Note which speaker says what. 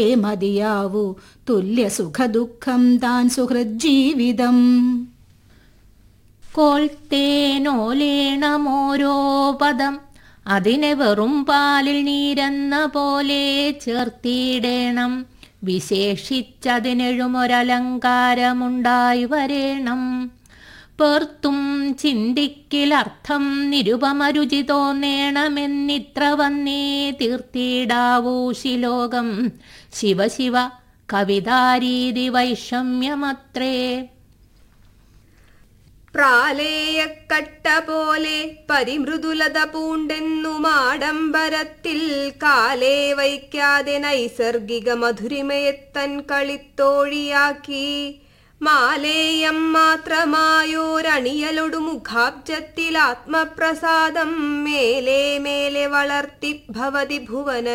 Speaker 1: മതിയാവൂ തുല്യ സുഖദുഃഖം താൻ സുഹൃജ്ജീവിതം
Speaker 2: കോൾത്തേനോലേണമോരോ പദം അതിനെ വെറും പാലിൽ നീരെന്ന പോലെ ചേർത്തിടേണം വിശേഷിച്ചതിനെഴുമൊരലങ്കാരമുണ്ടായി വരേണം പേർത്തും ചിന്തിക്കിലർത്ഥം നിരുപമരുചി തോന്നേണമെന്നിത്ര വന്നേ തീർത്തിടാവൂ ശിലോകം ശിവശിവ കവിതാരീതി വൈഷമ്യമത്രേ
Speaker 3: പ്രാലേയക്കട്ട പോലെ പരിമൃദുലത പൂണ്ടെന്നുമാഡംബരത്തിൽ കാലേ വയ്ക്കാതെ നൈസർഗിക മധുരിമയെത്തൻ കളിത്തോഴിയാക്കി മാലേയം മാത്രമായോരണിയലൊടു മുഖാബ്ജത്തിൽ ആത്മപ്രസാദം മേലെ മേലെ വളർത്തി ഭവതി ഭുവന